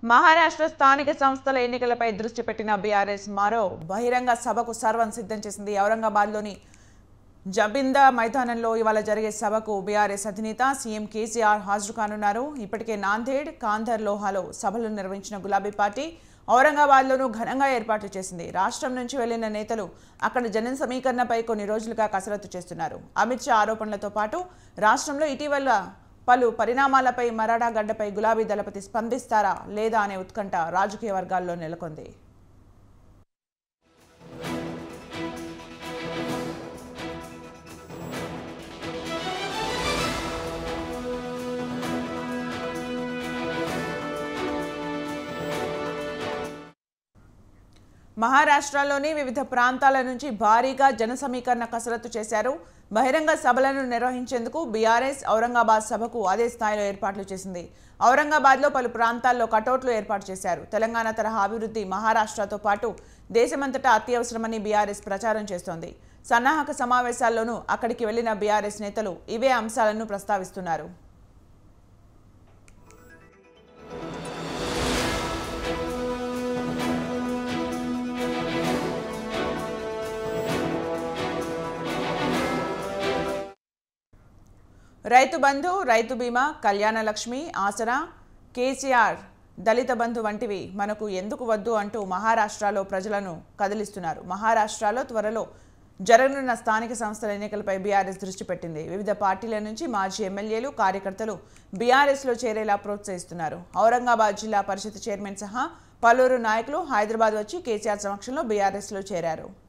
మహారాష్ట్ర స్థానిక సంస్థల ఎన్నికలపై దృష్టి పెట్టిన బీఆర్ఎస్ మరో బహిరంగ సభకు సర్వం సిద్ధం చేసింది ఔరంగాబాద్లోని జబిందా మైదానంలో ఇవాళ జరిగే సభకు బీఆర్ఎస్ అధినేత సీఎం కేసీఆర్ హాజరు కానున్నారు ఇప్పటికే నాందేడ్ కాంధర్ లోహాలో సభలు నిర్వహించిన గులాబీ పార్టీ ఔరంగాబాద్లోనూ ఘనంగా ఏర్పాట్లు చేసింది రాష్ట్రం నుంచి వెళ్లిన నేతలు అక్కడ జన సమీకరణపై కొన్ని రోజులుగా కసరత్తు చేస్తున్నారు అమిత్ షా ఆరోపణలతో పాటు రాష్ట్రంలో ఇటీవల పలు పరిణామాలపై మరాఠా గడ్డపై గులాబీ దళపతి స్పందిస్తారా లేదా అనే ఉత్కంఠ రాజకీయ వర్గాల్లో నెలకొంది మహారాష్ట్రలోని వివిధ ప్రాంతాల నుంచి భారీగా జన సమీకరణ కసరత్తు చేశారు బహిరంగ సభలను నిర్వహించేందుకు బీఆర్ఎస్ ఔరంగాబాద్ సభకు అదే స్థాయిలో ఏర్పాట్లు చేసింది ఔరంగాబాద్లో పలు ప్రాంతాల్లో కటౌట్లు ఏర్పాటు చేశారు తెలంగాణ తరహా అభివృద్ధి మహారాష్ట్రతో పాటు దేశమంతటా అత్యవసరమని బీఆర్ఎస్ ప్రచారం చేస్తోంది సన్నాహక సమావేశాల్లోనూ అక్కడికి వెళ్లిన బీఆర్ఎస్ నేతలు ఇవే అంశాలను ప్రస్తావిస్తున్నారు రైతు బంధు రైతు బీమా కళ్యాణ లక్ష్మి ఆసరా కేసీఆర్ దళిత బంధు వంటివి మనకు ఎందుకు వద్దు అంటూ మహారాష్ట్రలో ప్రజలను కదిలిస్తున్నారు మహారాష్ట్రలో త్వరలో జరగనున్న స్థానిక సంస్థల ఎన్నికలపై బీఆర్ఎస్ దృష్టి పెట్టింది వివిధ పార్టీల నుంచి మాజీ ఎమ్మెల్యేలు కార్యకర్తలు బీఆర్ఎస్లో చేరేలా ప్రోత్సహిస్తున్నారు ఔరంగాబాద్ జిల్లా పరిషత్ చైర్మన్ సహా పలువురు నాయకులు హైదరాబాద్ వచ్చి కేసీఆర్ సమక్షంలో బీఆర్ఎస్లో చేరారు